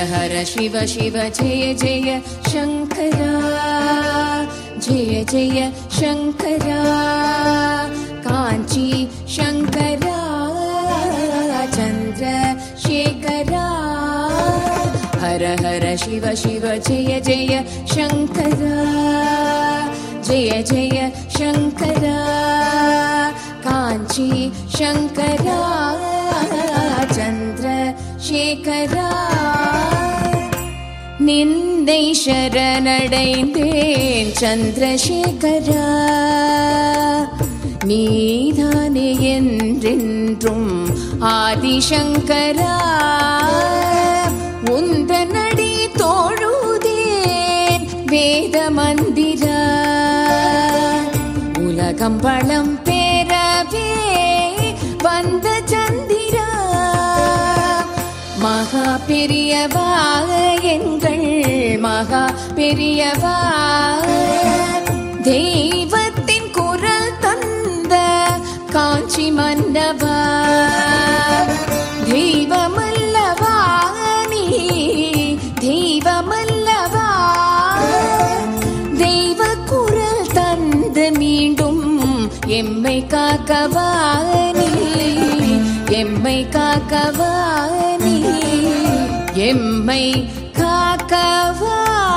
हर शिव शिव जय जय शङ्करा जय जय शङ्करा काञ्ची शङ्करा चन्द्रशेखरा हर हर शिव शिव जय जय शङ्करा जय जय शङ्करा काञ्ची शङ्करा चन्द्रशेखरा நிந்தை சரணடைந்தேன் சந்திரசேகரா நீதானே என்றென்றும் ஆதிசங்கரா உந்த நடி தோழுதேன் வேத மந்திரா உலகம் பழம் பேரவே வந்த சந்திரா மகா பெரியவா எங்கள் மகா பெரியவா தெய்வத்தின் குரல் தந்த காஞ்சி மன்னவா தெய்வமல்லவா நீ தெய்வமல்லவா தெய்வ குரல் தந்து மீண்டும் எம்மை காக்கவா நீ எம்மை காக்கவா நீ எம்மை காக்கவா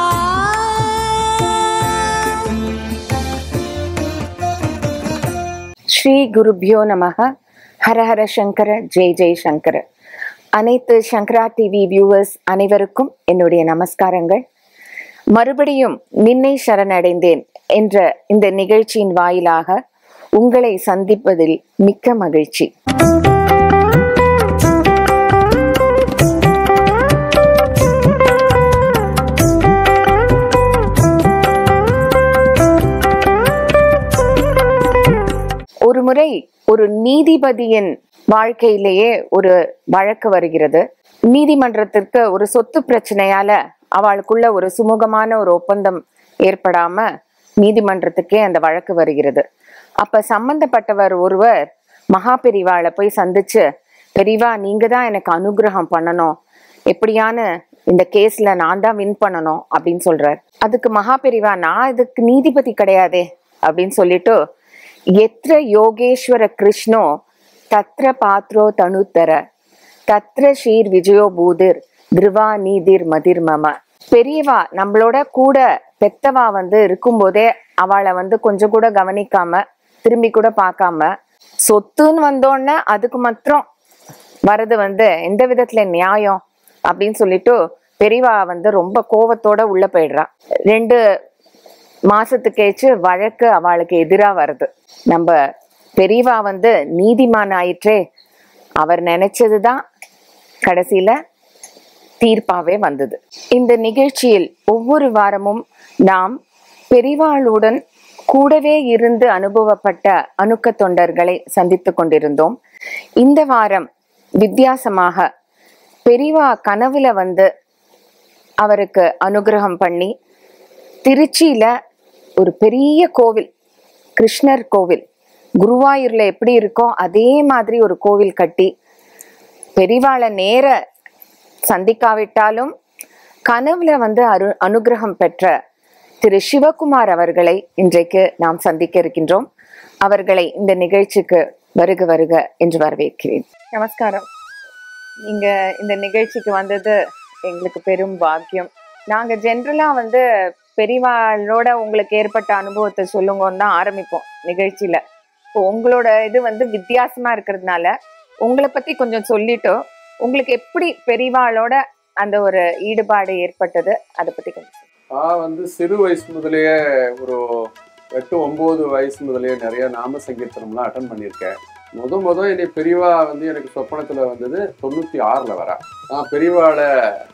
ஸ்ரீ குருபியோ நமக ஹரஹர சங்கர ஜெய் ஜெய் சங்கர அனைத்து சங்கரா டிவி வியூவர்ஸ் அனைவருக்கும் என்னுடைய நமஸ்காரங்கள் மறுபடியும் நின்னை சரணடைந்தேன் என்ற இந்த நிகழ்ச்சியின் வாயிலாக உங்களை சந்திப்பதில் மிக்க மகிழ்ச்சி ஒரு முறை ஒரு நீதிபதியின் வாழ்க்கையிலேயே ஒரு வழக்கு வருகிறது நீதிமன்றத்திற்கு ஒரு சொத்து பிரச்சனையால அவளுக்குள்ள ஒரு சுமூகமான ஒரு ஒப்பந்தம் ஏற்படாம நீதிமன்றத்துக்கே அந்த வழக்கு வருகிறது அப்ப சம்பந்தப்பட்டவர் ஒருவர் மகா பெரிவாளை போய் சந்திச்சு பெரிவா நீங்க தான் எனக்கு அனுகிரகம் பண்ணணும் எப்படியான இந்த கேஸ்ல நான் தான் வின் பண்ணணும் அப்படின்னு சொல்றார் அதுக்கு மகா பெரிவா நான் இதுக்கு நீதிபதி கிடையாதே அப்படின்னு சொல்லிட்டு எத்திர யோகேஸ்வர கிருஷ்ணோ தத்ர பாத்ரோ தனுத்தர தத்ர ஷீர் விஜயோ பூதிர் திருவா நீதிர் மதிர் மம பெரியவா நம்மளோட கூட பெத்தவா வந்து இருக்கும்போதே அவளை வந்து கொஞ்சம் கூட கவனிக்காம திரும்பி கூட பார்க்காம சொத்துன்னு வந்தோடனே அதுக்கு மாத்திரம் வரது வந்து எந்த விதத்துல நியாயம் அப்படின்னு சொல்லிட்டு பெரியவா வந்து ரொம்ப கோவத்தோட உள்ள போயிடுறா ரெண்டு மாசத்துக்கேச்சு வழக்கு அவளுக்கு எதிரா வருது நம்ம பெரியவா வந்து நீதிமான் ஆயிற்றே அவர் நினைச்சதுதான் கடைசியில தீர்ப்பாவே வந்தது இந்த நிகழ்ச்சியில் ஒவ்வொரு வாரமும் நாம் பெரிவாளுடன் கூடவே இருந்து அனுபவப்பட்ட அணுக்க தொண்டர்களை சந்தித்துக் கொண்டிருந்தோம் இந்த வாரம் வித்தியாசமாக பெரிவா கனவுல வந்து அவருக்கு அனுகிரகம் பண்ணி திருச்சியில ஒரு பெரிய கோவில் கிருஷ்ணர் கோவில் குருவாயூர்ல எப்படி இருக்கோ அதே மாதிரி ஒரு கோவில் கட்டி பெரிவாளை நேர சந்திக்காவிட்டாலும் கனவுல வந்து அரு அனுகிரகம் பெற்ற திரு சிவகுமார் அவர்களை இன்றைக்கு நாம் சந்திக்க இருக்கின்றோம் அவர்களை இந்த நிகழ்ச்சிக்கு வருக வருக என்று வரவேற்கிறேன் நமஸ்காரம் நீங்க இந்த நிகழ்ச்சிக்கு வந்தது எங்களுக்கு பெரும் பாக்கியம் நாங்க ஜென்ரலா வந்து பெரியவாளோட உங்களுக்கு ஏற்பட்ட அனுபவத்தை சொல்லுங்கன்னு தான் ஆரம்பிப்போம் நிகழ்ச்சியில இப்போ உங்களோட இது வந்து வித்தியாசமா இருக்கிறதுனால உங்களை பத்தி கொஞ்சம் சொல்லிட்டு உங்களுக்கு எப்படி பெரியவாளோட அந்த ஒரு ஈடுபாடு ஏற்பட்டது அதை பத்தி கொஞ்சம் சொல்லுங்க. நான் வந்து சிறு வயசு முதலேயே ஒரு எட்டு ஒம்பது வயசு முதலேயே நிறைய நாம சங்கீர்த்தனம்லாம் அட்டன் பண்ணியிருக்கேன் முத முத என்னை பெரியவா வந்து எனக்கு சொப்பனத்தில் வந்தது தொண்ணூற்றி ஆறில் வரா நான் பெரியவாளை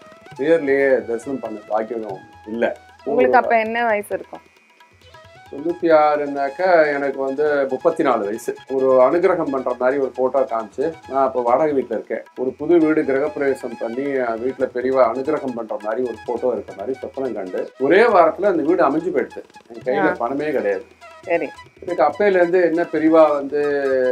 நேர்லயே தரிசனம் பண்ண பாக்கியம் இல்லை உங்களுக்கு அப்ப என்ன வயசு இருக்கும் தொண்ணூற்றி ஆறுனாக்கா எனக்கு வந்து முப்பத்தி நாலு வயசு ஒரு அனுகிரகம் பண்ணுற மாதிரி ஒரு ஃபோட்டோ காமிச்சு நான் இப்போ வாடகை வீட்டில் இருக்கேன் ஒரு புது வீடு கிரகப்பிரவேசம் பண்ணி வீட்டில் பெரியவா அனுகிரகம் பண்ணுற மாதிரி ஒரு ஃபோட்டோ இருக்க மாதிரி சொப்பனம் கண்டு ஒரே வாரத்தில் அந்த வீடு அமைஞ்சு போயிடுது என் கையில் பணமே கிடையாது சரி எனக்கு அப்பையிலேருந்து என்ன பெரியவா வந்து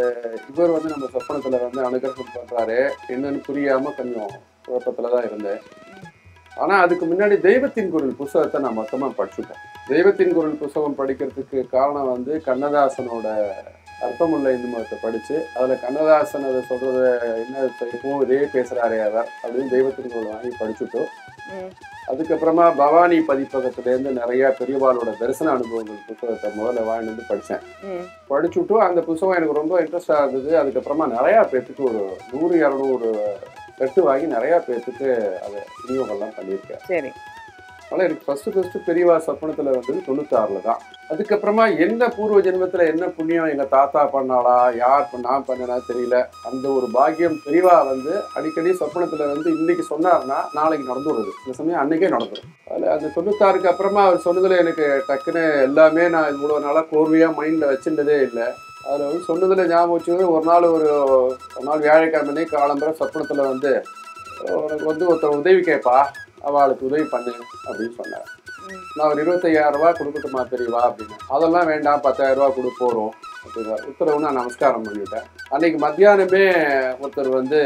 இவர் வந்து நம்ம சொப்பனத்தில் வந்து அனுகிரகம் பண்ணுறாரு என்னன்னு புரியாமல் கொஞ்சம் குழப்பத்தில் தான் இருந்தேன் ஆனா அதுக்கு முன்னாடி தெய்வத்தின் குரல் புஸ்தகத்தை நான் மொத்தமா படிச்சுட்டேன் தெய்வத்தின் குரல் புஸ்தகம் படிக்கிறதுக்கு காரணம் வந்து கண்ணதாசனோட அர்த்தமுள்ள இந்து மதத்தை படிச்சு அதுல கண்ணதாசன் அதை சொல்றத என்ன இப்போ இதே பேசுறாரே அவர் அப்படின்னு தெய்வத்தின் குரல் வாங்கி படிச்சுட்டு ம், அதுக்கப்புறமா பவானி பதிப்பகத்துல இருந்து நிறைய பெரியவாளோட தரிசன அனுபவங்கள் புத்தகத்தை முதல்ல வாங்கிட்டு வந்து படிச்சேன் ம். படிச்சுட்டு அந்த புத்தகம் எனக்கு ரொம்ப இன்ட்ரெஸ்டாக இருந்தது அதுக்கப்புறமா நிறையா பேர்த்துக்கு ஒரு நூறு இரநூறு செட்டு வாங்கி நிறையா பேர்த்துக்கு அதை விநியோகம்லாம் பண்ணியிருக்கேன் சரி அதனால் எனக்கு ஃபஸ்ட்டு ஃபஸ்ட்டு பெரியவா சொப்பனத்தில் வந்தது தொண்ணூத்தாறில் தான் அதுக்கப்புறமா என்ன பூர்வ ஜென்மத்தில் என்ன புண்ணியம் எங்கள் தாத்தா பண்ணாளா யார் இப்ப நான் பண்ணனா தெரியல அந்த ஒரு பாக்கியம் பெரியவா வந்து அடிக்கடி சொப்பனத்தில் வந்து இன்னைக்கு சொன்னார்னா நாளைக்கு நடந்து வருது இந்த சமயம் அன்னைக்கே நடந்துடும் அதில் அந்த தொண்ணூத்தாறுக்கு அப்புறமா அவர் சொன்னதில் எனக்கு டக்குன்னு எல்லாமே நான் இவ்வளோ நாளாக கோர்வையாக மைண்டில் வச்சுட்டதே இல்லை அதில் வந்து சொன்னதில் ஞாபகம் வச்சுக்கிறது ஒரு நாள் ஒரு ஒரு நாள் வியாழக்கிழமை காலம்பர சொப்பனத்தில் வந்து உனக்கு வந்து ஒருத்தர் உதவி கேட்பா அவளுக்கு உதவி பண்ணு அப்படின்னு சொன்னார் ம். நான் ஒரு இருபத்தையாயிரம் ரூபாய் கொடுக்கட்டுமா தெரியவா அப்படின்னு அதெல்லாம் வேண்டாம் பத்தாயிரம் ரூபாய் கொடு போகிறோம் அப்படின்னா உத்தரவு நான் நமஸ்காரம் பண்ணிவிட்டேன் அன்னைக்கு மத்தியானமே ஒருத்தர் வந்து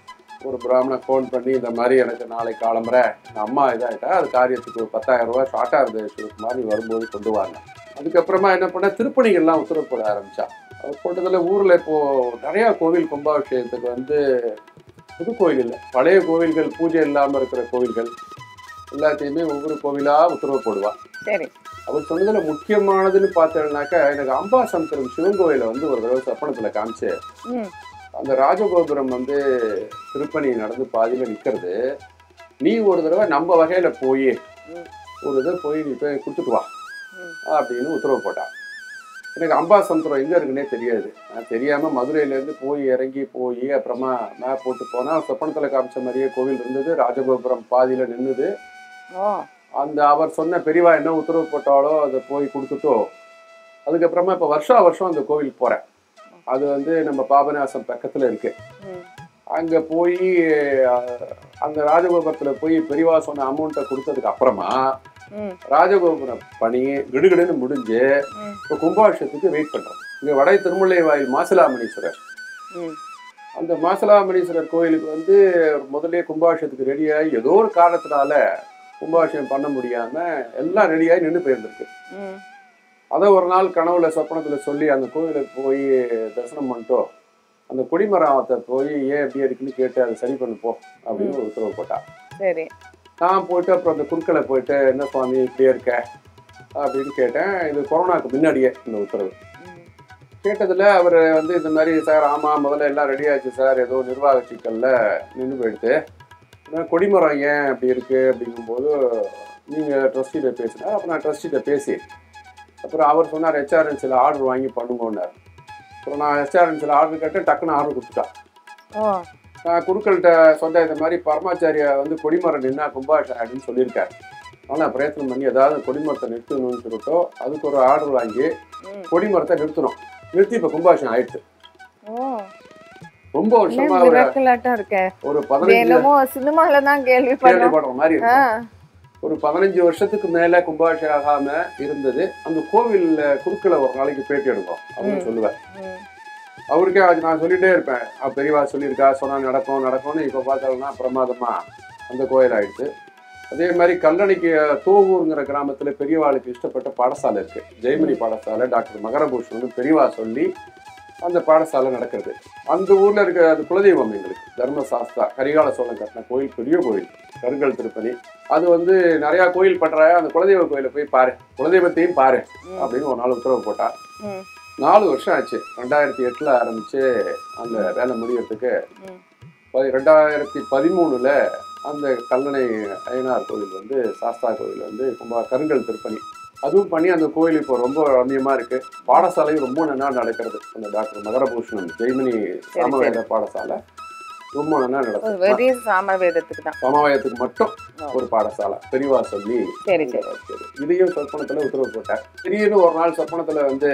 ஒரு பிராமணன் ஃபோன் பண்ணி இந்த மாதிரி எனக்கு நாளைக்கு காலம்புற எங்கள் அம்மா இதாகிட்டா அது காரியத்துக்கு ஒரு பத்தாயிரம் ரூபாய் ஷார்ட்டாக இருந்தது சிவகுமார் நீ வரும்போது கொண்டு வாங்க அதுக்கப்புறமா என்ன பண்ண திருப்பணிகள்லாம் உத்தரவு போட ஆரம்பிச்சா அவர் போட்டதில் ஊரில் இப்போது நிறையா கோவில் கும்பாபிஷேகத்துக்கு வந்து புது கோயில் இல்லை பழைய கோவில்கள் பூஜை இல்லாமல் இருக்கிற கோவில்கள் எல்லாத்தையுமே ஒவ்வொரு கோவிலாக உத்தரவு போடுவா சரி அவர் சொன்னதுல முக்கியமானதுன்னு பார்த்தேன்னாக்கா எனக்கு அம்பாசமுத்திரம் சிவன் கோயிலை வந்து ஒரு தடவை சப்பனத்தில் காமிச்சு ம், அந்த ராஜகோபுரம் வந்து திருப்பணி நடந்து பாதியில் நிற்கிறது நீ ஒரு தடவை நம்ம வகையில் போய் ம். ஒரு இதை போய் நீ போய் கொடுத்துட்டு வா ம். அப்படின்னு உத்தரவு போட்டான் எனக்கு அம்பாசமுத்திரம் எங்கே இருக்குன்னே தெரியாது நான் தெரியாமல் மதுரையிலேருந்து போய் இறங்கி போய் அப்புறமா மேப் போட்டு போனால் சொப்பனத்தில் காமிச்ச மாதிரியே கோவில் இருந்தது ராஜகோபுரம் பாதியில் நின்றுது ஓ அந்த அவர் சொன்ன பெரியவா என்ன உத்தரவு போட்டாலோ அதை போய் கொடுத்துட்டோ அதுக்கப்புறமா இப்போ வருஷா வருஷம் அந்த கோவிலுக்கு போகிறேன் அது வந்து நம்ம பாபநாசம் பக்கத்தில் இருக்கு ம், அங்கே போய் அந்த ராஜகோபுரத்தில் போய் பெரியவா சொன்ன அமௌண்ட்டை கொடுத்ததுக்கு அப்புறமா ம், ராஜகோபுரம் பணி கிடுகிடுன்னு முடிஞ்சு ம், இப்போ கும்பாபிஷேகத்துக்கு வெயிட் பண்ணுறோம் இங்கே வடை திருமுல்லை வாயில் மாசிலாமணீஸ்வரர் ம். அந்த மாசிலாமணீஸ்வரர் கோயிலுக்கு வந்து முதல்லயே கும்பாபிஷேகத்துக்கு ரெடியாகி ஏதோ ஒரு காரணத்தினால கும்பாபிஷேகம் பண்ண முடியாம எல்லாம் ரெடியாகி நின்று போயிருந்திருக்கு ம், அதை ஒரு நாள் கனவுல சொப்பனத்துல சொல்லி அந்த கோயிலுக்கு போய் தரிசனம் பண்ணிட்டோம் அந்த கொடிமரத்தை போய் ஏன் எப்படி இருக்குன்னு கேட்டு அதை சரி பண்ணு போ அப்படின்னு ஒரு உத்தரவு போட்டா சரி நான் போயிட்டு அப்புறம் அந்த குறுக்களை போயிட்டு என்ன சுவாமி இப்படியே இருக்க அப்படின்னு கேட்டேன் இது கொரோனாக்கு முன்னாடியே இந்த உத்தரவு ம், கேட்டதுல அவர் வந்து இந்த மாதிரி சார் ஆமா முதல்ல எல்லாம் ரெடி ஆச்சு சார் ஏதோ நிர்வாக சிக்கல்ல நின்று போயிடுது நான் கொடிமரம் ஏன் அப்படி இருக்கு அப்படிங்கும்போது நீங்க ட்ரஸ்டிகிட்ட பேசினார் அப்போ நான் ட்ரஸ்டிகிட்ட பேசி அப்புறம் அவர் சொன்னார் ஹெச்ஆர்என்சியில் ஆர்டர் வாங்கி பண்ணுங்கன்னார் அப்புறம் நான் ஹெச்ஆர்என்சியில் ஆர்டர் கேட்டேன் டக்குன்னு ஆர்டர் கொடுத்துட்டா ஓ நான் குருக்கள்கிட்ட சொன்ன இந்த மாதிரி பரமாச்சாரியா வந்து கொடிமரம் நின்னா கும்பாஷம் அப்படின்னு சொல்லியிருக்காரு ஆனால் நான் பிரயத்தனம் பண்ணி ஏதாவது கொடிமரத்தை நிறுத்தணும்னு சொல்லிட்டோ அதுக்கு ஒரு ஆர்டர் வாங்கி ம். கொடிமரத்தை நிறுத்தணும் நிறுத்தி இப்போ கும்பாஷம் ஆயிடுச்சு ஓ ரொம்ப வருஷமா ஒரு மிராக்கலாட்டம் இருக்க ஒரு இது பதினஞ்சு என்னமோ சினிமால தான் கேள்விப்பட்டோம் கேள்விப்படுற மாதிரி ஆ, இருக்கும் ஒரு பதினஞ்சு வருஷத்துக்கு மேல கும்பாபிஷேகம் ஆகாம இருந்தது அந்த கோவில்ல குறுக்களை ஒரு நாளைக்கு பேட்டி எடுக்கும் அப்படின்னு ம். சொல்லுவேன் ம், அவருக்கே அது நான் சொல்லிட்டே இருப்பேன் அவ பெரியவா சொல்லியிருக்கா சொன்னா நடக்கும் நடக்கும்னு இப்போ பார்த்தாலும்னா பிரமாதமா அந்த கோயில் ஆயிடுச்சு அதே மாதிரி கல்லணைக்கு தோவூருங்கிற கிராமத்துல பெரியவாளுக்கு இஷ்டப்பட்ட பாடசாலை இருக்கு ஜெயமணி பாடசாலை டாக்டர் மகரபூஷன் பெரியவா சொல்லி அந்த பாடசாலை நடக்கிறது அந்த ஊர்ல இருக்க அது குலதெய்வம் எங்களுக்கு தர்மசாஸ்தா கரிகால சோழன் கட்டின கோயில் பெரிய கோயில் கருங்கல் திருப்பதி அது வந்து நிறைய கோயில் பண்ற அந்த குலதெய்வ கோயிலை போய் பாரு குலதெய்வத்தையும் பாரு ம், அப்படின்னு ஒரு நாள் உத்தரவு போட்டா ம், நாலு வருஷம் ஆச்சு ரெண்டாயிரத்தி எட்டுல ஆரம்பிச்சு அந்த வேலை முடியறதுக்கு ம். பதி- ரெண்டாயிரத்தி பதிமூணுல அந்த கல்லணை ஐயனார் கோவில் வந்து சாஸ்தா கோவில் வந்து கும்பா கருங்கல் திருப்பணி அதுவும் பண்ணி அந்த கோயில் இப்போ ரொம்ப ரம்மியமா இருக்கு பாடசாலையும் ரொம்ப நல்லா நடக்கிறது அந்த டாக்டர் மகரபூஷணன் ஜெய்மினி சாமவேத பாடசாலை ரொம்ப நல்லா ஒரு நடக்கும் வெறிய சாம வேதத்துக்கு தான் சமவாயத்துக்கு மட்டும் ஓ. ஒரு பாடசாலை பெரியவா சொல்லி சரி சரி சரி. இதையும் சொற்பனத்துல உத்தரவு போட்டார் திடீர்னு ஒரு நாள் சொப்பனத்துல வந்து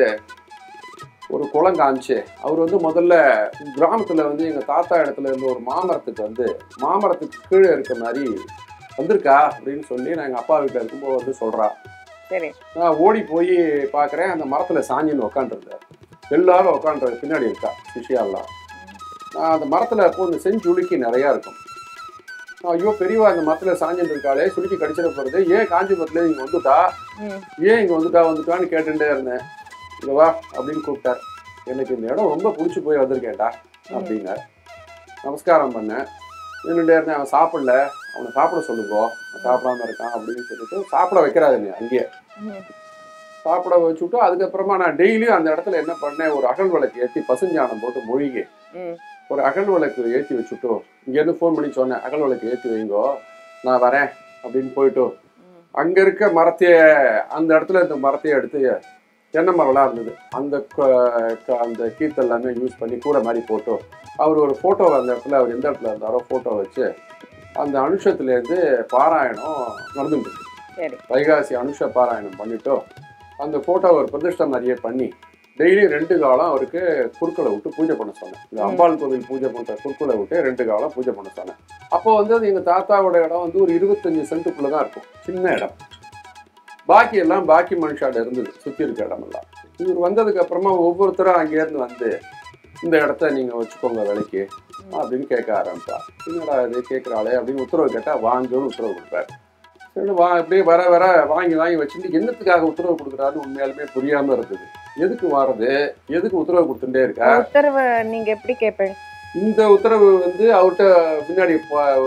ஒரு குளம் காமிச்சு அவர் வந்து முதல்ல கிராமத்துல வந்து எங்க தாத்தா இடத்துல இருந்து ஒரு மாமரத்துக்கு வந்து மாமரத்துக்கு கீழே இருக்க மாதிரி வந்திருக்கா அப்படின்னு சொல்லி நான் எங்க அப்பா வீட்டுல இருக்கும்போது வந்து சொல்றா சரி நான் ஓடி போய் பார்க்குறேன் அந்த மரத்துல சாஞ்சின்னு உக்காண்டிருந்தார் எல்லாரும் உட்காந்துரு பின்னாடி இருக்கா சிஷியாலாம் நான் அந்த மரத்துல அப்போ இந்த செஞ்சுளுக்கி நிறையா இருக்கும் ஐயோ பெரியவா இந்த மரத்துல சாஞ்சிட்டு இருக்காளே சுருக்கி கடிச்சிட போறது ஏன் காஞ்சிபுரத்துல இங்க வந்துட்டா ம். ஏன் இங்க வந்துட்டா வந்துட்டான்னு கேட்டுட்டே இருந்தேன் இங்க வா அப்படின்னு கூப்பிட்டார் எனக்கு இந்த இடம் ரொம்ப பிடிச்சி போய் வந்திருக்கேன்டா அப்படின்னார் நமஸ்காரம் பண்ணேன் நின்றுட்டே இருந்தேன் அவன் சாப்பிடல அவனை சாப்பிட சொல்லுங்கோ அவன் சாப்பிடாம இருக்கான் அப்படின்னு சொல்லிட்டு சாப்பிட வைக்கிறாரு என்னை அங்கேயே ம். சாப்பிட வச்சுட்டு அதுக்கப்புறமா நான் டெய்லியும் அந்த இடத்துல என்ன பண்ணேன் ஒரு அகல் விளக்கு ஏற்றி பசுஞ்சாணம் போட்டு மொழிகை ம். ஒரு அகல் விளக்கு ஏற்றி வச்சுட்டு இங்கேருந்து ஃபோன் பண்ணி சொன்னேன் அகல் விளக்கு ஏற்றி வைங்கோ நான் வரேன் அப்படின்னு போயிட்டு ம். அங்க இருக்க மரத்தைய அந்த இடத்துல இந்த மரத்தைய எடுத்து தென்னை மரம்லாம் இருந்தது அந்த க- க- அந்த கீத்து எல்லாமே யூஸ் பண்ணி கூடை மாதிரி போட்டு அவர் ஒரு ஃபோட்டோ அந்த இடத்துல அவர் எந்த இடத்துல இருந்தாரோ ஃபோட்டோ வச்சு அந்த அனுஷத்துலேருந்து பாராயணம் நடந்துட்டு இருக்கு. சரி வைகாசி அனுஷ பாராயணம் பண்ணிட்டு அந்த ஃபோட்டோ ஒரு பிரதிஷ்டை மாதிரியே பண்ணி டெய்லி ரெண்டு காலம் அவருக்கு குறுக்களை விட்டு பூஜை பண்ண சொன்னேன் இந்த ம். அம்பாள் கோவில் பூஜை பண்ற குறுக்களை விட்டு ரெண்டு காலம் பூஜை பண்ண சொன்னேன் அப்போ வந்து அது எங்க தாத்தாவோட இடம் வந்து ஒரு இருபத்தஞ்சு சென்ட்டுக்குள்ள தான் இருக்கும் சின்ன இடம் பாக்கி எல்லாம் பாக்கி மனுஷாட இருந்தது சுத்தி இருக்க இடமெல்லாம் இவர் வந்ததுக்கு அப்புறமா ஒவ்வொருத்தரும் அங்கேருந்து வந்து இந்த இடத்த நீங்க வச்சுக்கோங்க விலைக்கு அப்படின்னு கேட்க ஆரம்பிப்பா என்னடா இது கேட்குறாளே அப்படின்னு உத்தரவு கேட்டா வாங்குன்னு உத்தரவு கொடுப்பாரு சரி வா அப்படியே வர வர வாங்கி வாங்கி வச்சுட்டு என்னத்துக்காக உத்தரவு கொடுக்குறாருன்னு உண்மையாலுமே புரியாம இருந்தது எதுக்கு வாரது எதுக்கு உத்தரவு கொடுத்துட்டே இருக்கா உத்தரவு நீங்க எப்படி கேட்பீங்க இந்த உத்தரவு வந்து அவர்கிட்ட பின்னாடி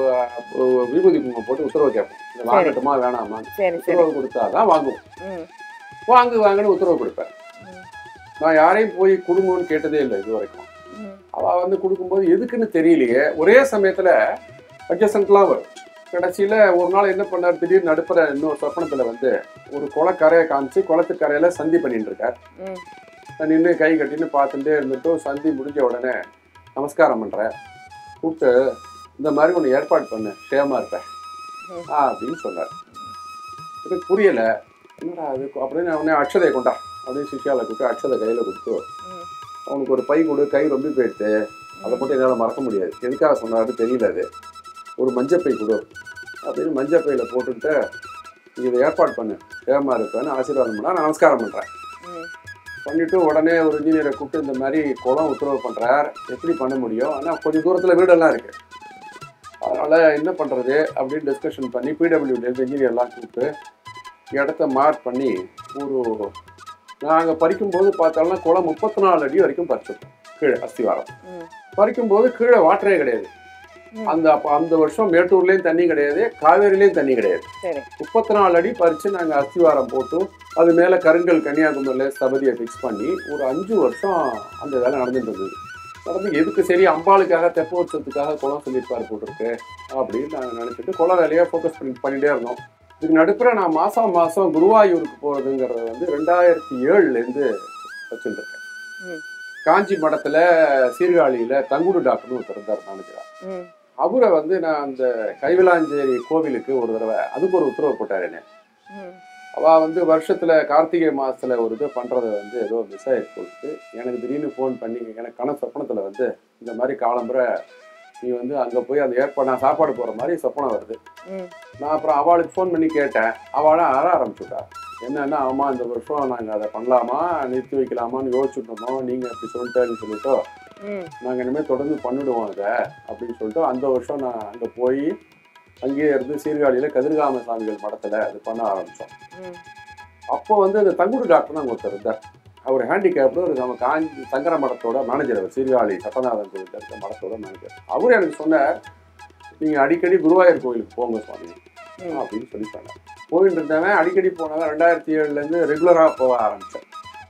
ப- விபூதி குங்குமம் போட்டு உத்தரவு கேட்போம் இதை வாங்கட்டுமா வேணாமா சரி சரி உத்தரவு கொடுத்தாதான் வாங்குவோம் ம். வாங்கு வாங்குன்னு உத்தரவு கொடுப்பேன் ம். நான் யாரையும் போய் கொடுங்கன்னு கேட்டதே இல்லை இது வரைக்கும் ம். அவ வந்து கொடுக்கும்போது எதுக்குன்னு தெரியலையே ஒரே சமயத்துல அட்ஜஸ்டன்ட்லாம் வரும் கடைசியில ஒரு நாள் என்ன பண்ணார் திடீர்னு நடுப்புற இன்னொரு சொப்பனத்துல வந்து ஒரு குளக்கரையை காமிச்சு குளத்துக்கரையில சந்தி பண்ணிட்டு இருக்கார் ம். நான் நின்று கை கட்டின்னு பார்த்துட்டே இருந்துட்டு சந்தி முடிஞ்ச உடனே நமஸ்காரம் பண்றேன் கூப்பிட்டு இந்த மாதிரி ஒன்று ஏற்பாடு பண்ணு க்ஷேமா இருப்பேன் ம். ஆ அப்படின்னு சொன்னார் எனக்கு புரியல என்னடா அது அப்படின்னு உடனே அக்ஷதையை கொண்டா அப்படின்னு சிஷியாவில் கொடுத்து அக்ஷதை கையில் கொடுத்து ம். அவனுக்கு ஒரு பை கொடு கை ரொம்ப போயிடுத்து அதை மட்டும் என்னால் மறக்க முடியாது எதுக்காக சொன்னாரு தெரியல அது ஒரு மஞ்சப்பை கொடு அப்படின்னு மஞ்சப்பையில் போட்டுட்டு நீ இதை ஏற்பாடு பண்ணு ஏமா இருப்பேன்னு ஆசீர்வாதம் பண்ணா நான் நமஸ்காரம் பண்ணுறேன் ம். பண்ணிட்டு உடனே ஒரு இன்ஜினியரை கூப்பிட்டு இந்த மாதிரி குளம் உத்தரவு பண்ணுறார் எப்படி பண்ண முடியும் ஆனால் கொஞ்சம் தூரத்தில் வீடெல்லாம் இருக்கு அதனால என்ன பண்ணுறது அப்படின்னு டிஸ்கஷன் பண்ணி பிடபிள்யூலேருந்து இன்ஜினியர்லாம் கூப்பிட்டு இடத்த மார்க் பண்ணி ஒரு நாங்கள் பறிக்கும்போது பார்த்தாலும் குளம் முப்பத்தி நாலு அடி வரைக்கும் பறிச்சிருக்கோம் கீழே அஸ்திவாரம் ம். பறிக்கும்போது கீழே வாட்டரே கிடையாது ம். அந்த அப்போ அந்த வருஷம் மேட்டூர்லேயும் தண்ணி கிடையாது காவேரியிலையும் தண்ணி கிடையாது சரி முப்பத்தி நாலு அடி பறித்து நாங்கள் அஸ்திவாரம் போட்டு அது மேலே கருங்கல் கன்னியாகுமரியில் ஸ்தபதியை ஃபிக்ஸ் பண்ணி ஒரு அஞ்சு வருஷம் அந்த வேலை நடந்துட்டு இருந்தது நடந்து எதுக்கு சரி அம்பாளுக்காக தெப்போற்சவத்துக்காக குளம் சொல்லியிருப்பார் போட்டிருக்கு அப்படின்னு நாங்கள் நினச்சிட்டு குளம் வேலையை ஃபோக்கஸ் பண்ணி பண்ணிகிட்டே இருந்தோம் இதுக்கு நடுப்புற நான் மாதம் மாதம் குருவாயூருக்கு போகிறதுங்கிறத வந்து ரெண்டாயிரத்தி ஏழுலேருந்து வச்சுட்டு இருக்கேன் ம். காஞ்சி மடத்தில் சீர்காழியில் தங்குடு டாக்டர்னு ஒருத்தர் இருந்தார் நினைக்கிறேன் ம். அவரை வந்து நான் அந்த கைவிலாஞ்சேரி கோவிலுக்கு ஒரு தடவை அதுக்கு ஒரு உத்தரவு போட்டார் என்ன ம். அவ வந்து வருஷத்துல கார்த்திகை மாசத்துல ஒரு இது பண்றதை வந்து ஏதோ மிஸ் ஆயிருக்கு போட்டு எனக்கு திடீர்னு ஃபோன் பண்ணி எனக்கு கன சொப்பனத்துல வந்து இந்த மாதிரி காலம்புற நீ வந்து அங்க போய் அந்த ஏற்பாடு நான் சாப்பாடு போற மாதிரி சொப்பனம் வருது ம். நான் அப்புறம் அவளுக்கு ஃபோன் பண்ணி கேட்டேன் அவளும் அற ஆரம்பிச்சுட்டா என்னன்னா ஆமா இந்த வருஷம் நாங்க அதை பண்ணலாமா நிறுத்தி வைக்கலாமான்னு யோசிச்சுட்டு இருந்தோம் நீங்க அப்படி சொல்லிட்டேன்னு சொல்லிட்டு ம். நாங்கள் இனிமேல் தொடர்ந்து பண்ணிடுவோம் அதை அப்படின்னு சொல்லிட்டு அந்த வருஷம் நான் அங்கே போய் அங்கேயே இருந்து சீர்காழியில் கதிர்காம சாமிகள் மடத்தில் அது பண்ண ஆரம்பித்தோம் ம். அப்போ வந்து அந்த தங்குடு டாக்டர் அங்கே ஒருத்தர் இருந்தார் அவர் ஹேண்டிகேப்டு ஒரு நம்ம காஞ்சி சங்கர மடத்தோட மேனேஜர் அவர் சீர்காழி சட்டநாதன் கோவில் இருக்க மடத்தோட மேனேஜர் அவர் எனக்கு சொன்னார் நீங்கள் அடிக்கடி குருவாயூர் கோயிலுக்கு போங்க சுவாமி ம். அப்படின்னு சொல்லி சொன்னார் போயிட்டு இருந்தவன் அடிக்கடி போனவன் ரெண்டாயிரத்தி ஏழுலேருந்து ரெகுலராக போக ஆரம்பித்தேன்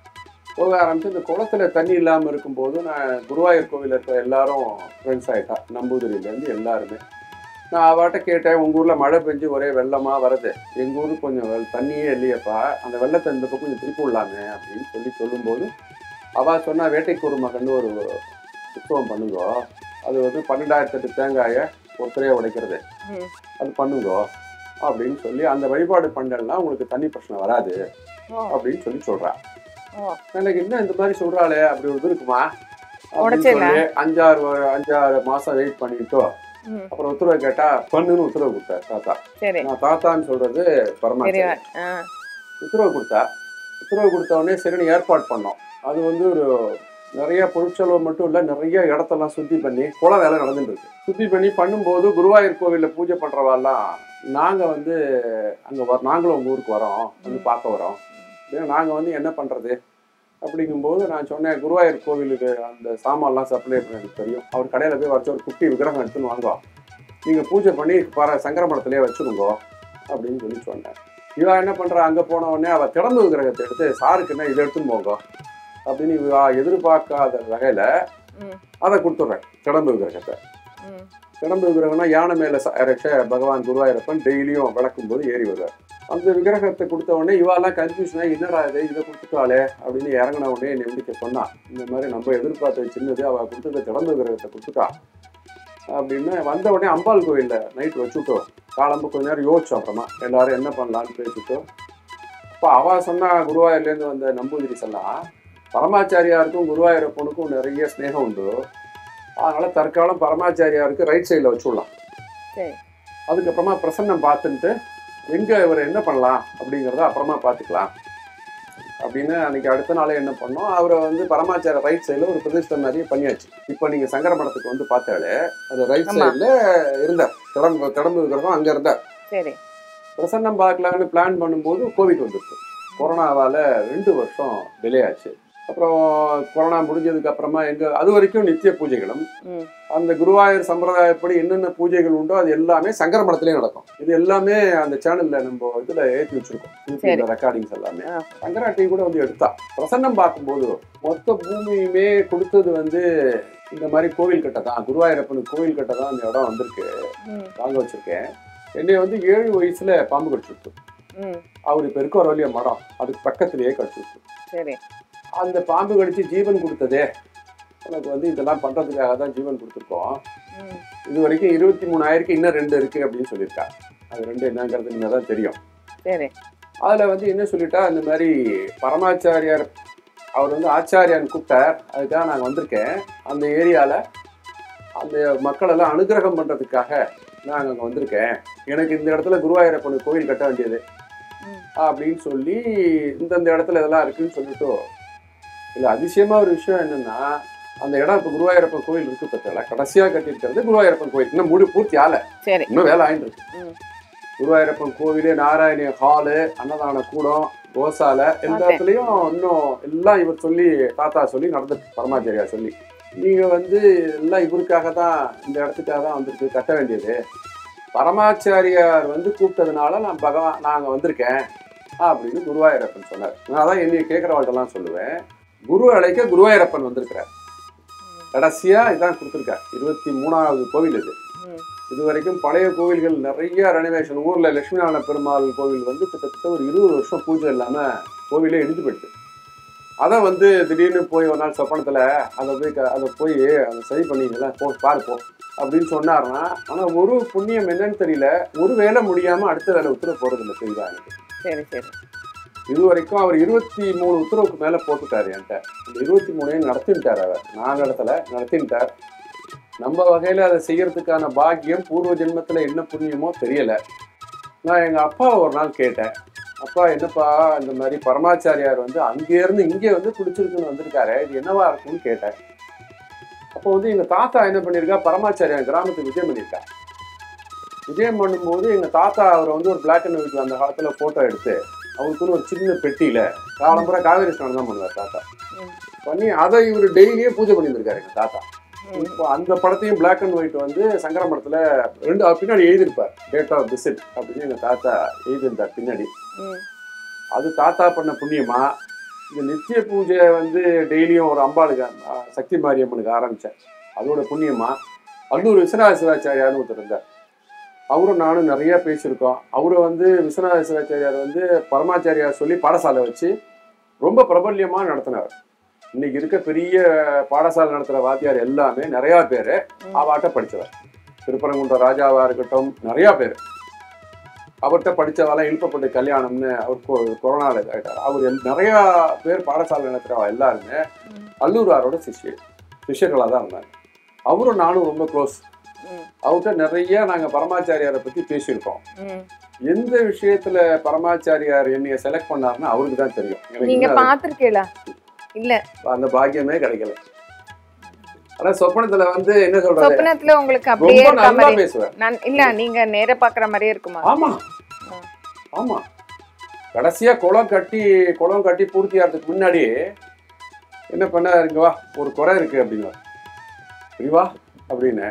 போக ஆரம்பிச்சு இந்த குளத்துல தண்ணி இல்லாமல் இருக்கும்போது நான் குருவாயூர் கோவில் இருக்க எல்லாரும் ஃப்ரெண்ட்ஸ் ஆகிட்டா நம்பூதிரியிலேருந்து எல்லாருமே நான் அவட்ட கேட்டேன் உங்கள் ஊரில் மழை பெஞ்சு ஒரே வெள்ளமாக வருது எங்கள் ஊருக்கு கொஞ்சம் வெள்- தண்ணியே இல்லையப்பா அந்த வெள்ளத்தை இந்த பக்கம் கொஞ்சம் திருப்பி விடலாமே அப்படின்னு சொல்லி சொல்லும்போது அவள் சொன்னா வேட்டைக்கூறு மகன் ஒரு உற்சவம் பண்ணுங்க அது வந்து பன்னெண்டாயிரத்தி எட்டு தேங்காயை ஒருத்தரையே உடைக்கிறது ம். அது பண்ணுங்க அப்படின்னு சொல்லி அந்த வழிபாடு பண்ணலன்னா உங்களுக்கு தண்ணி பிரச்சனை வராது ஓ. அப்படின்னு சொல்லி சொல்றா ஓ. எனக்கு என்ன இந்த மாதிரி சொல்றாளே அப்படி ஒரு இது இருக்குமா அப்படின்னு உடைச்சிடலாம். சொல்லி அஞ்சாறு வ- அஞ்சாறு மாசம் வெயிட் பண்ணிட்டு ம். அப்புறம் உத்தரவு கேட்டா பண்ணுன்னு உத்தரவு கொடுத்தார் தாத்தா சரி நான் தாத்தான்னு சொல்றது பரமாச்சாரி பெரியவா ஆ உத்தரவு கொடுத்தா உத்தரவு கொடுத்த உடனே சரின்னு ஏற்பாடு பண்ணோம் அது வந்து ஒரு நிறைய பொருட்செலவு மட்டும் இல்லை நிறைய இடத்தெல்லாம் சுத்தி பண்ணி குல வேலை நடந்துட்டு இருக்கு சுத்தி பண்ணி பண்ணும்போது குருவாயூர் கோவிலில் பூஜை பண்றவாலாம் நாங்க வந்து அங்க வர நாங்களும் உங்க ஊருக்கு வரோம் வந்து பார்க்க வரோம் ஏன்னா நாங்க வந்து என்ன பண்றது அப்படிங்கும்போது நான் சொன்னேன் குருவாயூர் கோவிலுக்கு அந்த சாமான்லாம் சப்ளை பண்ண எனக்கு தெரியும் அவர் கடையில் போய் வச்சு ஒரு குட்டி விக்கிரகம் எடுத்துன்னு வாங்குவோம் நீங்கள் பூஜை பண்ணி பர சங்கரமடத்திலே வச்சுருங்கோ அப்படின்னு சொல்லி சொன்னேன் இவா என்ன பண்ணுறா அங்கே போன உடனே அவள் திறந்து விக்கிரகத்தை எடுத்து சாருக்குன்னா இதை எடுத்துன்னு போங்க அப்படின்னு இவா எதிர்பார்க்காத வகையில் ம், அதை கொடுத்துட்றேன் திடம்பு விக்கிரகத்தை ம். திடம்பு விக்கிரகம்னா யானை மேலே இறச்ச பகவான் குருவாயூரப்பன் டெய்லியும் விளக்கும் போது ஏறி வருவார் அந்த விக்கிரகத்தை கொடுத்த உடனே இவாலாம் கன்ஃபியூஷனா என்னடா இது இதை கொடுத்துட்டாளே அப்படின்னு இறங்கின உடனே என்னை வந்து சொன்னான் இந்த மாதிரி நம்ம எதிர்பார்த்த சின்னது அவள் கொடுத்துட்ட திடம்பு விக்கிரகத்தை கொடுத்துட்டா அப்படின்னு வந்த உடனே அம்பாள் கோயிலில் நைட் வச்சுட்டோம் காலம்பு கொஞ்ச நேரம் யோசிச்சோம் அப்புறமா எல்லாரும் என்ன பண்ணலான்னு பேசிட்டோம் அப்போ அவ சொன்னா குருவாயூர்லேருந்து வந்த நம்பூதிரி சொல்லாம் பரமாச்சாரியாருக்கும் குருவாயூரப்பனுக்கும் நிறைய ஸ்நேகம் உண்டு அதனால தற்காலம் பரமாச்சாரியாருக்கு ரைட் சைடில் வச்சுடலாம் சரி அதுக்கப்புறமா பிரசன்னம் பார்த்துட்டு எங்க இவர் என்ன பண்ணலாம் அப்படிங்கிறத அப்புறமா பார்த்துக்கலாம் அப்படின்னு அன்னைக்கு அடுத்த நாளே என்ன பண்ணோம் அவரை வந்து பரமாச்சார ரைட் சைடில் ஒரு பிரதிஷ்டம் நிறைய பண்ணியாச்சு இப்போ நீங்க சங்கர மடத்துக்கு வந்து பார்த்தாலே அது ரைட் ஆமா. சைடில் இருந்தார் திடம்பு திடம்பு இருக்கிறதும் அங்கே இருந்தார் சரி பிரசன்னம் பார்க்கலாம்னு பிளான் பண்ணும்போது கோவிட் வந்துருச்சு கொரோனாவால ரெண்டு வருஷம் டிலே ஆச்சு அப்புறம் கொரோனா முடிஞ்சதுக்கு அப்புறமா எங்க அது வரைக்கும் நித்திய பூஜைகளும் ம் அந்த குருவாயூர் சம்பிரதாயப்படி என்னென்ன பூஜைகள் உண்டோ அது எல்லாமே சங்கர மடத்திலே நடக்கும் இது எல்லாமே அந்த சேனல்ல நம்ம இதுல ஏற்றி வச்சிருக்கோம் சரி. யூடியூப்ல ரெக்கார்டிங்ஸ் எல்லாமே ஆ. சங்கரா டிவி கூட வந்து எடுத்தா பிரசன்னம் பார்க்கும்போது மொத்த பூமியுமே கொடுத்தது வந்து இந்த மாதிரி கோவில் கட்ட தான் குருவாயூரப்பனுக்கு கோவில் கட்ட தான் அந்த இடம் வந்திருக்கு ம் வாங்க வச்சிருக்கேன் என்னை வந்து ஏழு வயசுல பாம்பு கடிச்சுட்டு ம் அவர் இப்போ இருக்க ஒரு வழிய மரம் அதுக்கு பக்கத்திலேயே கடிச்சுட்டு சரி அந்த பாம்பு கடிச்சு ஜீவன் கொடுத்ததே உனக்கு வந்து இதெல்லாம் பண்றதுக்காக தான் ஜீவன் கொடுத்துருக்கோம் ம் இது வரைக்கும் இருபத்தி மூணாயிரக்கு இன்னும் ரெண்டு இருக்கு அப்படின்னு சொல்லியிருக்கா அது ரெண்டு என்னங்கிறது நீங்கள் தான் தெரியும் சரி அதில் வந்து என்ன சொல்லிட்டா இந்த மாதிரி பரமாச்சாரியார் அவர் வந்து ஆச்சாரியான்னு கூப்பிட்டார் அதுக்காக நான் வந்திருக்கேன் அந்த ஏரியாவில் அந்த மக்கள் எல்லாம் அனுகிரகம் பண்ணுறதுக்காக நான் அங்கே வந்திருக்கேன் எனக்கு இந்த இடத்துல குருவாயூரப்பனுக்கு கோயில் கட்ட வேண்டியது ம் அப்படின்னு சொல்லி இந்தந்த இடத்துல இதெல்லாம் இருக்குன்னு சொல்லிட்டு இல்லை அதிசயமா ஒரு விஷயம் என்னன்னா அந்த இடம் இப்போ குருவாயூரப்பன் கோயில் இருக்கு பத்தில கடைசியாக கட்டியிருக்கிறது குருவாயூரப்பன் கோயில் இன்னும் முடி பூர்த்தி ஆகல சரி இன்னும் வேலை ஆயிட்டு இருக்கு ம் குருவாயூரப்பன் கோவிலு நாராயணி ஹாலு அன்னதான கூடம் கோசாலை எல்லா Okay. இடத்துலையும் இன்னும் எல்லாம் இவர் சொல்லி தாத்தா சொல்லி நடந்துட்டு பரமாச்சாரியா சொல்லி நீங்க வந்து எல்லாம் இவருக்காக தான் இந்த இடத்துக்காக தான் வந்திருக்கு கட்ட வேண்டியது பரமாச்சாரியார் வந்து கூப்பிட்டதுனால நான் பகவான் நாங்க வந்திருக்கேன் அப்படின்னு குருவாயூரப்பன் சொன்னார் நான் தான் என்னைய கேட்குறவாள்கிட்டலாம் சொல்லுவேன் குரு அழைக்க குருவாயூரப்பன் வந்திருக்கிறார் கடைசியா இதான் கொடுத்துருக்கார் இருபத்தி மூணாவது கோவில் இது ம் இது வரைக்கும் பழைய கோவில்கள் நிறைய ரெனோவேஷன் ஊர்ல லட்சுமி நாராயண பெருமாள் கோவில் வந்து கிட்டத்தட்ட ஒரு இருபது வருஷம் பூஜை இல்லாம கோவிலே இடிஞ்சு போயிடுது அதை வந்து திடீர்னு போய் ஒரு நாள் சொப்பனத்துல அதை போய் க- அதை போய் அதை சரி பண்ணிங்களா போ பாரு போ அப்படின்னு சொன்னாருன்னா ஆனா ஒரு புண்ணியம் என்னன்னு தெரியல ஒரு வேலை முடியாம அடுத்த வேலை உத்தரவு போறது இல்லை செய்தா எனக்கு சரி சரி இது வரைக்கும் அவர் இருபத்தி மூணு உத்தரவுக்கு மேல போட்டுட்டாரு என்கிட்ட அந்த இருபத்தி மூணையும் நடத்திட்டார் அவர் நான் நடத்தல நடத்திட்டார் நம்ம வகையில அதை செய்யறதுக்கான பாக்கியம் பூர்வ ஜென்மத்துல என்ன புண்ணியமோ தெரியல நான் எங்க அப்பாவை ஒரு நாள் கேட்டேன் அப்பா என்னப்பா இந்த மாதிரி பரமாச்சாரியார் வந்து அங்கே இருந்து இங்கே வந்து குடிச்சிருக்குன்னு வந்திருக்காரு இது என்னவா இருக்கும்னு கேட்டேன் அப்போ வந்து எங்க தாத்தா என்ன பண்ணியிருக்கா பரமாச்சாரியார் கிராமத்துக்கு விஜயம் பண்ணியிருக்கா விஜயம் பண்ணும்போது எங்க தாத்தா அவரை வந்து ஒரு பிளாக் அண்ட் ஒயிட் அந்த காலத்துல போட்டோ எடுத்து அவருக்குன்னு ஒரு சின்ன பெட்டியில காலம்புற காவேரி ஸ்நானம் தான் பண்ணுவார் தாத்தா ம். பண்ணி அதை இவர் டெய்லியே பூஜை பண்ணியிருக்காரு எங்க தாத்தா ம் இப்போ அந்த படத்தையும் பிளாக் அண்ட் ஒயிட் வந்து சங்கரமடத்துல ரெண்டு அவர் பின்னாடி எழுதியிருப்பார் டேட் ஆஃப் விசிட் அப்படின்னு எங்க தாத்தா எழுதியிருந்தார் பின்னாடி ம் அது தாத்தா பண்ண புண்ணியமா இந்த நித்திய பூஜை வந்து டெய்லியும் ஒரு அம்பாளுக்கு ஆ, சக்தி மாரியம்மனுக்கு ஆரம்பிச்சேன் அதோட புண்ணியமா அல்லூர் விஸ்வநாத சிவாச்சாரியார்னு ஒருத்தர் இருந்தார் அவரும் நானும் நிறைய பேசியிருக்கோம் அவரை வந்து விஸ்வநாத சிவாச்சாரியார் வந்து பரமாச்சாரியார் சொல்லி பாடசாலை வச்சு ரொம்ப பிரபல்யமா நடத்தினார் இன்னைக்கு இருக்க பெரிய பாடசாலை நடத்துகிற வாத்தியார் எல்லாமே நிறையா பேர் அவாட்ட படித்தவர் திருப்பரங்குன்ற ராஜாவா இருக்கட்டும் நிறையா பேர் அவர்கிட்ட படித்தவெல்லாம் இழுப்பப்பட்டு கல்யாணம்னு அவர் கொ- கொரோனாவில் ஆயிட்டார் அவர் எல் நிறையா பேர் பாடசாலை நடத்துகிறவா எல்லாருமே ம். அல்லூராரோட சிஷ்யர் சிஷ்யர்களாக தான் இருந்தாங்க அவரும் நானும் ரொம்ப க்ளோஸ் ம் அவர்கிட்ட நிறைய நாங்கள் பரமாச்சாரியாரை பற்றி பேசியிருக்கோம் ம் எந்த விஷயத்துல பரமாச்சாரியார் என்னைய செலக்ட் பண்ணாருன்னு அவருக்கு தான் தெரியும் எனக்கு நீங்க இன்னும் அது- பாத்திருக்கீங்களா இல்ல அந்த பாக்கியமே கிடைக்கல ஆனா சொப்பனத்துல வந்து என்ன சொல்றது சொப்னத்துல உங்களுக்கு அப்படியே ரொம்ப இருக்க நல்லா மாதிரி பேசுவேன் நான் இல்ல நீங்க நேர பாக்குற மாதிரியே இருக்குமா ஆமா ஆ. ஆமா கடைசியா குளம் கட்டி குளம் கட்டி பூர்த்தி ஆகிறதுக்கு முன்னாடி என்ன பண்ண இங்க வா ஒரு குறை இருக்கு அப்படின்னு இப்படி வா அப்படின்னு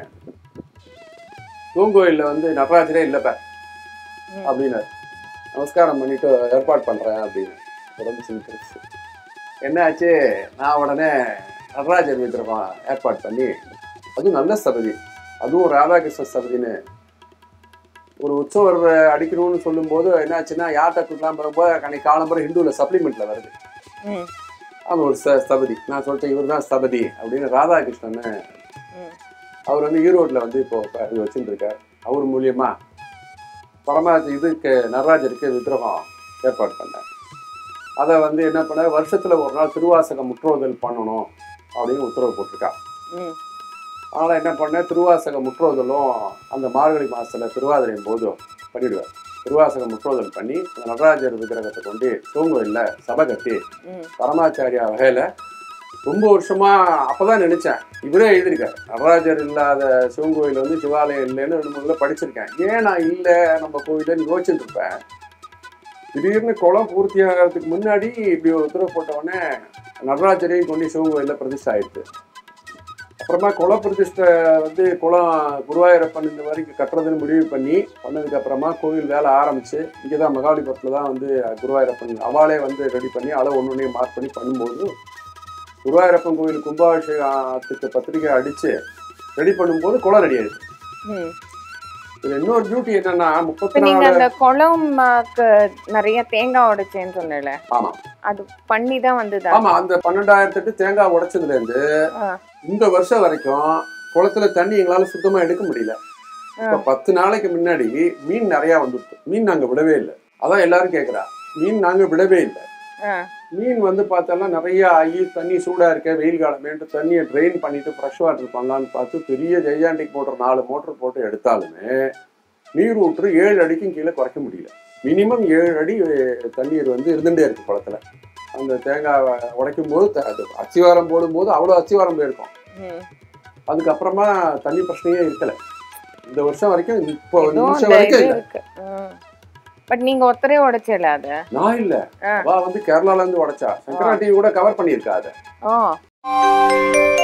தூங்கோயில்ல வந்து நடராஜரே இல்லப்ப ம். அப்படின்னாரு நமஸ்காரம் பண்ணிட்டு ஏற்பாடு பண்றேன் அப்படின்னு உடம்பு சிரிச்சிருச்சு என்ன ஆச்சு நான் உடனே நடராஜர் விக்கிரகம் ஏற்பாடு பண்ணி அதுவும் நல்ல சபதி அதுவும் ராதாகிருஷ்ண சபதின்னு ஒரு உற்சவர் அடிக்கணும்னு சொல்லும்போது என்னாச்சுன்னா யார்கிட்ட கொடுக்கலாம் போகும்போது அன்னைக்கு காலம்பரம் ஹிந்துவில் சப்ளிமெண்ட்ல வருது ம், அது ஒரு ச ஸ்தபதி நான் சொல்லிட்டேன் இவர் தான் ஸ்தபதி அப்படின்னு ராதாகிருஷ்ணன் ம், அவர் வந்து ஈரோட்டில் வந்து இப்போ ப- இது வச்சுட்டு இருக்கார் அவர் மூலியமா பரமா இதுக்கு நடராஜருக்கு விக்கிரகம் ஏற்பாடு பண்ணேன் அதை வந்து என்ன பண்ண வருஷத்துல ஒரு நாள் திருவாசக முற்றோதல் பண்ணணும் அப்படின்னு உத்தரவு போட்டிருக்கா ம், அதனால் என்ன பண்ணேன் திருவாசக முற்றோதலும் அந்த மார்கழி மாதத்தில் திருவாதிரையும் போது பண்ணிடுவேன் திருவாசக முற்றோதல் பண்ணி அந்த நடராஜர் விக்கிரகத்தை கொண்டு தூங்கவில்லை சபை கட்டி ம், பரமாச்சாரியா வகையில் ரொம்ப வருஷமா அப்பதான் நினைச்சேன் இவரே எழுதியிருக்காரு நடராஜர் இல்லாத சிவன் கோயில் வந்து சிவாலயம் இல்லைன்னு ரெண்டு மூணுல படிச்சிருக்கேன் ஏன் நான் இல்லை நம்ம கோயிலுன்னு யோசிச்சுட்டு இருப்பேன் திடீர்னு குளம் பூர்த்தி ஆகிறதுக்கு முன்னாடி இப்படி ஒரு உத்தரவு போட்ட உடனே நடராஜரையும் கொண்டு சிவன் கோயிலில் பிரதிஷ்டை ஆயிடுச்சு அப்புறமா குல பிரதிஷ்டை வந்து குளம் குருவாயூரப்பன் இந்த வரைக்கும் கட்டுறதுன்னு முடிவு பண்ணி பண்ணதுக்கு அப்புறமா கோவில் வேலை ஆரம்பிச்சு இங்கே தான் மகாபலிபுரத்தில் தான் வந்து குருவாயூரப்பன் அவாளே வந்து ரெடி பண்ணி அளவு ஒன்று ஒன்றையும் மார்க் பண்ணி பண்ணும்போது குருவாயூரப்பன் கோயில் கும்பாபிஷேகத்துக்கு பத்திரிக்கை அடிச்சு ரெடி பண்ணும்போது குளம் ரெடி ஆயிடுச்சு ம். இதுல இன்னொரு பியூட்டி என்னன்னா இப்ப முப்பத்தி நீங்க நாலு அந்த குளம்க்கு நிறைய தேங்காய் உடைச்சேன்னு சொன்னல ஆமா அது பண்ணி தான் வந்ததா ஆமா அந்த பன்னெண்டாயிரத்தி எட்டு தேங்காய் உடைச்சதுல இருந்து ஆ. இந்த வருஷம் வரைக்கும் குளத்துல தண்ணி எங்களால சுத்தமா எடுக்க முடியல இப்ப பத்து நாளைக்கு முன்னாடி மீன் நிறைய வந்துருச்சு மீன் நாங்க விடவே இல்லை அதான் எல்லாரும் கேக்குறா மீன் நாங்க விடவே இல்லை ஆ, மீன் வந்து பார்த்தோம்னா நிறைய ஆகி தண்ணி சூடா இருக்க வெயில் காலமேட்டு தண்ணியை ட்ரெயின் பண்ணிட்டு ஃப்ரெஷ் வாட்டர் பண்ணலான்னு பார்த்து பெரிய ஜெய்யாண்டிக் மோட்டர் நாலு மோட்டர் போட்டு எடுத்தாலுமே நீர் ஊற்று ஏழு அடிக்கும் கீழே குறைக்க முடியல மினிமம் ஏழு அடி தண்ணீர் வந்து இருந்துட்டே இருக்கு குளத்துல அந்த தேங்காய் உடைக்கும் போது த- அது அச்சிவாரம் போடும்போது அவ்வளோ அச்சிவாரம் போயிருக்கும் ம். அதுக்கப்புறமா தண்ணி பிரச்சனையே இருக்கல இந்த வருஷம் வரைக்கும் இப்போ இந்த ஏதோ வருஷம் அந்த வரைக்கும் இது இல்லை இருக்கு பட் நீங்க ஒத்தரே உடைச்சல அத நான் இல்ல ஆ. அவ வந்து கேரளால இருந்து உடைச்சா சங்கரா டிவி கூட கவர் பண்ணியிருக்கா அதை ஓ